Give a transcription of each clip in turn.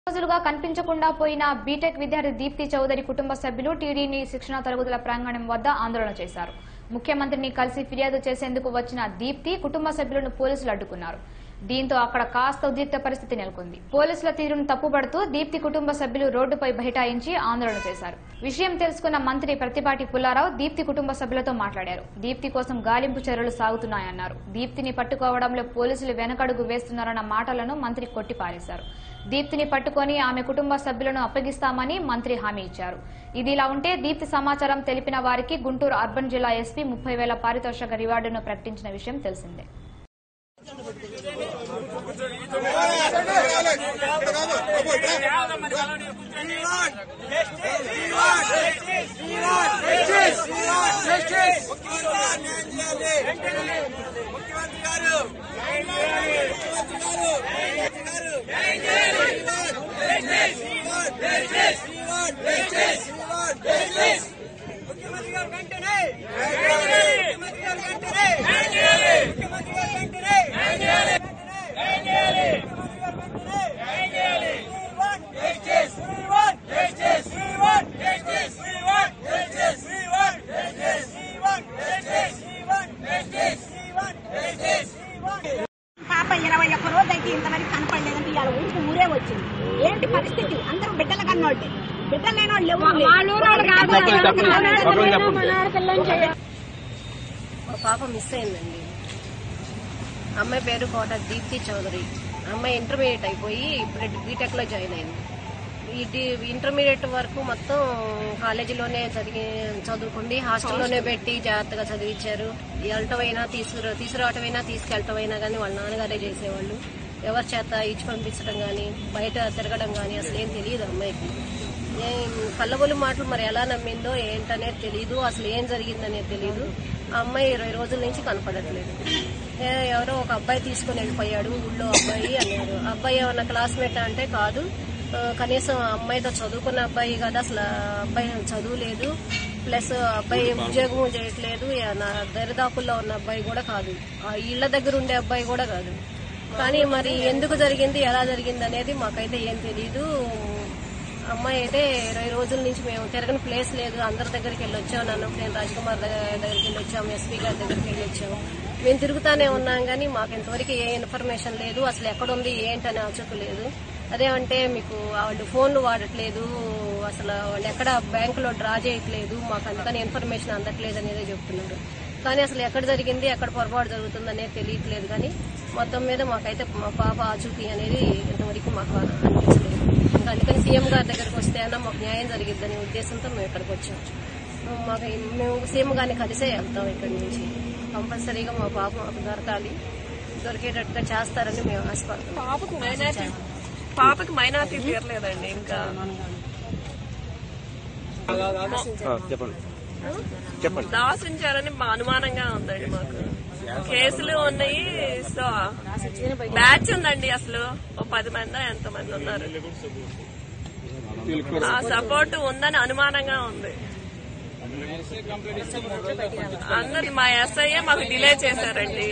రోజులుగా కనిపించకుండా పోయిన బీటెక్ విద్యార్థి దీప్తి చౌదరి కుటుంబ సభ్యులు టీడీని శిక్షణ తరగతుల ప్రాంగణం వద్ద ఆందోళన చేశారు ముఖ్యమంత్రిని కలిసి ఫిర్యాదు చేసేందుకు వచ్చిన దీప్తి కుటుంబ సభ్యులను పోలీసులు అడ్డుకున్నారు దీంతో అక్కడ కాస్త ఉద్రిక్త పరిస్థితి నెలకొంది పోలీసుల తీరును తప్పుపడుతూ దీప్తి కుటుంబ సభ్యులు రోడ్డుపై బైఠాయించి ఆందోళన చేశారు విషయం తెలుసుకున్న మంత్రి ప్రతిపాటి పుల్లారావు దీప్తి కుటుంబ సభ్యులతో మాట్లాడారు దీప్తి కోసం గాలింపు చర్యలు సాగుతున్నాయన్నారు దీప్తిని పట్టుకోవడంలో పోలీసులు వెనకడుగు వేస్తున్నారన్న మాటలను మంత్రి కొట్టిపారేశారు దీప్తిని పట్టుకొని ఆమె కుటుంబ సభ్యులను అప్పగిస్తామని మంత్రి హామీ ఇచ్చారు ఇదిలా ఉంటే దీప్తి సమాచారం తెలిపిన వారికి గుంటూరు అర్బన్ జిల్లా ఎస్పీ ముప్పై వేల పారితోషిక రివార్డును ప్రకటించిన విషయం తెలిసిందే ముఖ్యమంత్రి గారు ముఖ్యమంత్రి గారు వెంటనే ముఖ్యమంత్రి గారు వెంటనే ముఖ్యమంత్రి గారు వెంటనే పాప ఇరవై ఒక్క రోజు అయితే ఇంతవరకు కనపడలేదంటే ఇవాళ ఊరికి ఊరే వచ్చింది ఏంటి పరిస్థితి అందరూ బిడ్డలు కన్నోళ్ళే బిడ్డలు లేని వాళ్ళు మా పాప మిస్ అయిందండి అమ్మాయి పేరు కోట దీప్తి చౌదరి అమ్మాయి ఇంటర్మీడియట్ అయిపోయి ఇప్పుడు బీటెక్ లో జాయిన్ అయింది ఈ డి- ఇంటర్మీడియట్ వరకు మొత్తం కాలేజీలోనే చదివి చదువుకుంది హాస్టల్లోనే పెట్టి జాగ్రత్తగా చదివించారు వెళ్ళటమైనా తీసుకురా తీసుకురావటమైనా తీసుకెళ్ళటమైనా కానీ వాళ్ళ నాన్నగారే చేసేవాళ్ళు ఎవరి చేత ఇచ్చి పంపించడం కానీ బయట తిరగడం కానీ అసలు ఏం తెలియదు అమ్మాయికి ఏం కళ్ళబొల్లి మాటలు మరి ఎలా నమ్మిందో ఏంటనేది తెలియదు అసలు ఏం జరిగిందనేది తెలియదు ఆ అమ్మాయి ఇరవై రోజుల నుంచి కనపడట్లేదు ఏ- ఎవరో ఒక అబ్బాయి తీసుకుని వెళ్ళిపోయాడు ఊళ్ళో అబ్బాయి అన్నారు అబ్బాయి ఏమన్నా క్లాస్మేట్ అంటే కాదు ఆ, కనీసం ఆ అమ్మాయితో చదువుకున్న అబ్బాయి కదా అసలు ఆ అబ్బాయి చదువు లేదు ప్లస్ ఆ అబ్బాయి ఉద్యోగం చేయట్లేదు ఏ- నా దరిదాపుల్లో ఉన్న అబ్బాయి కూడా కాదు ఆ ఇళ్ల దగ్గర ఉండే అబ్బాయి కూడా కాదు కానీ మరి ఎందుకు జరిగింది ఎలా జరిగింది అనేది మాకైతే ఏం తెలియదు అమ్మాయి అయితే ఇరవై రోజుల నుంచి మేము తిరగని ప్లేస్ లేదు అందరి దగ్గరికి వెళ్ళి వచ్చాం నన్ను నేను రాజ్కుమార్ దగ్గర దగ్గరికి వెళ్ళి వచ్చాం ఎస్పీ గారి దగ్గరికి వెళ్ళి వచ్చాం మేము తిరుగుతానే ఉన్నాం కానీ మాకు ఇంతవరకు ఏ ఇన్ఫర్మేషన్ లేదు అసలు ఎక్కడుంది ఏంటని ఆచూకు లేదు అదేమంటే మీకు వాళ్ళు ఫోన్లు వాడట్లేదు అసలు వాళ్ళు ఎక్కడ బ్యాంకులో డ్రా చేయట్లేదు మాకు అందుకని ఇన్ఫర్మేషన్ అందట్లేదు అనేది చెప్తున్నారు కానీ అసలు ఎక్కడ జరిగింది ఎక్కడ పొరపాటు జరుగుతుంది అనేది తెలియట్లేదు కానీ మొత్తం మీద మాకైతే మా పాప ఆచూకీ అనేది ఇంతవరకు మాకు అనిపించలేదు ఇంకా అందుకని సీఎం గారి దగ్గరికి వస్తే అన్న మాకు న్యాయం జరిగిద్దనే ఉద్దేశంతో మేము ఇక్కడికి వచ్చాం మాకు మేము సీఎం గారిని కలిసే వెళ్తాం ఇక్కడి నుంచి కంపల్సరీగా మా పాప మాకు దొరకాలి దొరికేటట్టుగా చేస్తారని మేము ఆశపడతాం పాపకు మైనార్టీ పాపకి మైనార్టీ తీరలేదండి ఇంకా చెప్పండి చెప్పండి దాసించారని మా అనుమానంగా ఉందండి మాకు కేసులు ఉన్నాయి సో బ్యాచ్ ఉందండి అసలు ఓ పది మంది ఎంత మంది ఉన్నారు ఆ సపోర్ట్ ఉందని అనుమానంగా ఉంది అందరి మా ఎస్ఐఏ మాకు డిలే చేశారండి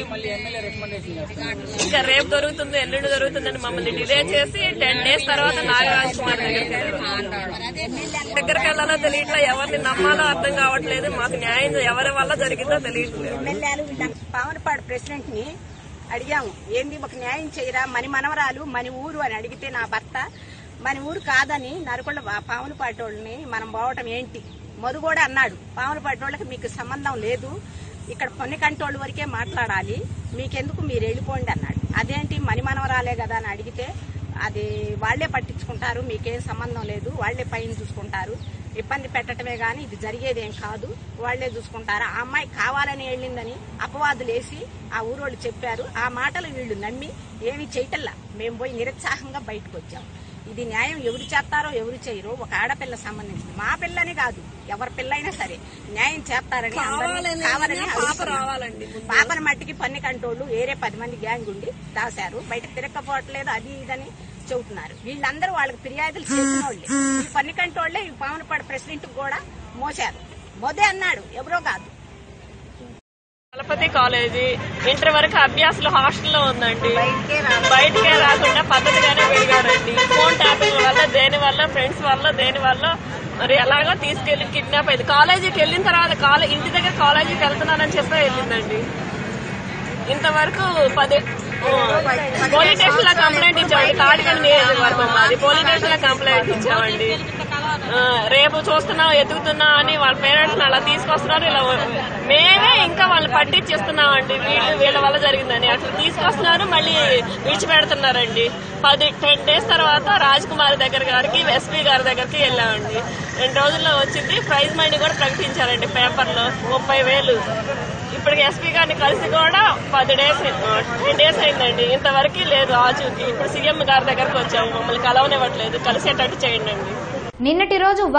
ఇంకా రేపు దొరుకుతుంది ఎల్లుండి దొరుకుతుందని మమ్మల్ని డిలే చేసి టెన్ డేస్ తర్వాత నాగరాజ్ కుమార్ దగ్గరికి వెళ్ళారు దగ్గరికి వెళ్ళాలో తెలియట్లే ఎవరిని నమ్మాలో అర్థం కావట్లేదు మాకు న్యాయం ఎవరి వల్ల జరిగిందో తెలియట్లేదు ఎమ్మెల్యేలు వీళ్ళ పావనపాడు ప్రెసిడెంట్ ని అడిగాము ఏంది ఒక న్యాయం చేయరా మని మనవరాలు మని ఊరు అని అడిగితే నా భర్త మన ఊరు కాదని నరకొండ పావులపాటి వాళ్ళని మనం పోవటం ఏంటి మధు కూడా అన్నాడు పావులపాటి వాళ్ళకి మీకు సంబంధం లేదు ఇక్కడ కొన్ని కంటోళ్ళ వరకే మాట్లాడాలి మీకెందుకు మీరు వెళ్ళిపోండి అన్నాడు అదేంటి మని మనవరాలే కదా అని అడిగితే అది వాళ్లే పట్టించుకుంటారు మీకేం సంబంధం లేదు వాళ్లే పైన చూసుకుంటారు ఇబ్బంది పెట్టడమే గాని ఇది జరిగేదేం కాదు వాళ్లే చూసుకుంటారు ఆ అమ్మాయి కావాలని వెళ్ళిందని అపవాదులు వేసి ఆ ఊరోళ్ళు చెప్పారు ఆ మాటలు వీళ్ళు నమ్మి ఏమీ చేయటల్లా మేము పోయి నిరుత్సాహంగా బయటకు వచ్చాం ఇది న్యాయం ఎవరు చేస్తారో ఎవరు చేయరో ఒక ఆడపిల్ల సంబంధించింది మా పిల్లని కాదు ఎవరి పిల్ల అయినా సరే న్యాయం చేస్తారని అందరినీ కావాలని పాప అడుగుతున్నాం. రావాలండి పాపన మట్టికి పన్ని కంటోళ్ళు వేరే పది మంది గ్యాంగ్ ఉండి దాశారు బయట తిరగకపోవట్లేదు అది ఇదని చెబుతున్నారు వీళ్ళందరూ వాళ్ళకి ఫిర్యాదులు చేసిన వాళ్ళే ఈ పన్ని కంటోళ్లే ఈ పావనపాడు ప్రెసిడెంట్ కూడా మోసారు మోదే అన్నాడు ఎవరో కాదు చలపతి కాలేజీ ఇంటర్ వరకు అభ్యాసులు హాస్టల్లో ఉందండి బయటికే రాదు. బయటకే రాకుండా పద్ధతిగానే పెరిగారండి ఫోన్ ట్యాపింగ్ వల్ల దేని వల్ల ఫ్రెండ్స్ వల్ల దేని వల్ల మరి ఎలాగో తీసుకెళ్లి కిడ్నాప్ అయింది కాలేజీకి వెళ్ళిన తర్వాత కాలేజ్ ఇంటి దగ్గర కాలేజీకి వెళ్తున్నానని చెప్పే వెళ్ళిందండి ఇంతవరకు పది పోలీస్ స్టేషన్ లో కంప్లైంట్ ఇచ్చామండి తాడికండి నియోజకవర్గం మాది పోలీస్ స్టేషన్ లో కంప్లైంట్ ఇచ్చామండి ఆ, రేపు చూస్తున్నాం ఎదుగుతున్నాం అని వాళ్ళ పేరెంట్స్ అలా తీసుకొస్తున్నారు ఇలా మేమే ఇంకా వాళ్ళు పట్టించేస్తున్నామండి వీళ్ళు వీళ్ళ వల్ల జరిగిందని అట్లా తీసుకొస్తున్నారు మళ్ళీ విడిచిపెడుతున్నారండి పది టెన్ డేస్ తర్వాత రాజ్ కుమార్ దగ్గర గారికి ఎస్పీ గారి దగ్గరికి వెళ్ళామండి రెండు రోజుల్లో వచ్చింది ప్రైజ్ మనీ కూడా ప్రకటించారండి పేపర్లో ముప్పై వేలు ఇప్పటికి ఎస్పీ గారిని కలిసి కూడా పది డేస్ టెన్ డేస్ అయిందండి ఇంతవరకు లేదు ఆచూకి ఇప్పుడు సీఎం గారి దగ్గరకు వచ్చాము మమ్మల్ని కలవనివ్వట్లేదు కలిసేటట్టు చేయండి నిన్నటి రోజు